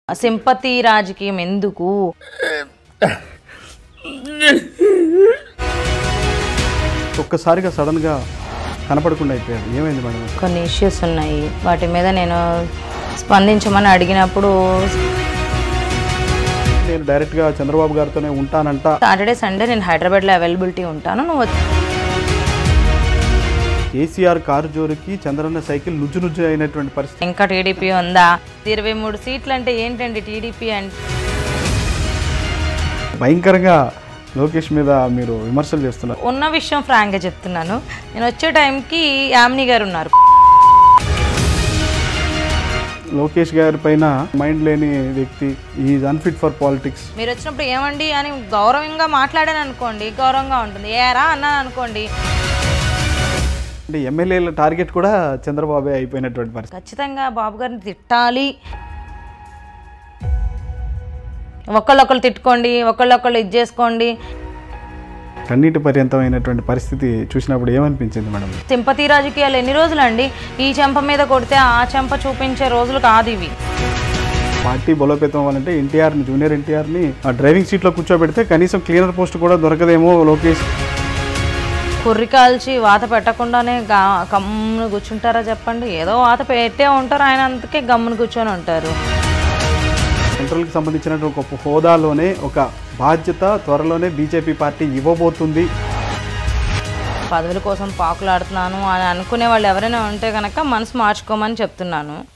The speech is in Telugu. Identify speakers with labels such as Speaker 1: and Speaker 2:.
Speaker 1: సింపతి రాజకీయం ఎందుకు
Speaker 2: ఒక్కసారిగా సడన్గా కనపడకుండా అయిపోయారు ఏమైంది మేడం
Speaker 1: కొన్ని ఇష్యూస్ ఉన్నాయి వాటి మీద నేను స్పందించమని అడిగినప్పుడు
Speaker 2: నేను డైరెక్ట్గా చంద్రబాబు గారితోనే ఉంటానంట
Speaker 1: సాటర్డే సండే నేను హైదరాబాద్లో అవైలబిలిటీ ఉంటాను నువ్వు వచ్చి-
Speaker 2: కేసీఆర్ కారు జోరుకి చంద్రన్న సైకిల్ నుజ్జు నుజ్జు అయినటువంటి పరిస్థితి
Speaker 1: ఇంకా టీడీపీ ఉందా ఇరవై మూడు సీట్లు అంటే ఏంటండి టీడీపీ అంటే
Speaker 2: భయంకరంగా లోకేష్ మీద మీరు విమర్శలు చేస్తున్నారు
Speaker 1: ఉన్న విషయం ఫ్రాంక్గా చెప్తున్నాను నేను వచ్చే టైంకి యామిని గారు ఉన్నారు
Speaker 2: లోకేష్ గారి పైన మైండ్ లేని వ్యక్తి ఈజ్ అన్ఫిట్ ఫర్ పాలిటిక్స్
Speaker 1: మీరు వచ్చినప్పుడు ఏమండి అని గౌరవంగా మాట్లాడాను అనుకోండి గౌరవంగా ఉంటుంది ఏరా అన్నాను అనుకోండి
Speaker 2: అంటే ఎమ్మెల్యేల టార్గెట్ కూడా చంద్రబాబే అయిపోయినటువంటి పరిస్థితి
Speaker 1: ఖచ్చితంగా బాబు గారిని తిట్టాలి ఒకళ్ళొకళ్ళు తిట్టుకోండి ఒకళ్ళొకళ్ళు ఇది చేసుకోండి
Speaker 2: కన్నీటి పర్యంతమైనటువంటి పరిస్థితి చూసినప్పుడు ఏమనిపించింది మేడం
Speaker 1: సింపతి రాజకీయాలు ఎన్ని రోజులు అండి ఈ చెంప మీద కొడితే ఆ చెంప చూపించే రోజులు కాదు ఇవి
Speaker 2: పార్టీ బలోపేతం అవ్వాలంటే ఎన్టీఆర్ని జూనియర్ ఎన్టీఆర్ని ఆ డ్రైవింగ్ సీట్లో కూర్చోబెడితే కనీసం క్లీనర్ పోస్ట్ కూడా దొరకదేమో లోకేష్
Speaker 1: కుర్రి కాల్చి వాత పెట్టకుండానే గా గమ్మును కూర్చుంటారా చెప్పండి ఏదో వాత పెట్టే ఉంటారు ఆయన అందుకే గమ్మును కూర్చొని ఉంటారు
Speaker 2: సెంట్రల్కి సంబంధించిన ఒక హోదాలోనే ఒక బాధ్యత త్వరలోనే బీజేపీ పార్టీ ఇవ్వబోతుంది
Speaker 1: పదవుల కోసం పాకులాడుతున్నాను అని అనుకునే వాళ్ళు ఎవరైనా ఉంటే కనుక మనసు మార్చుకోమని చెప్తున్నాను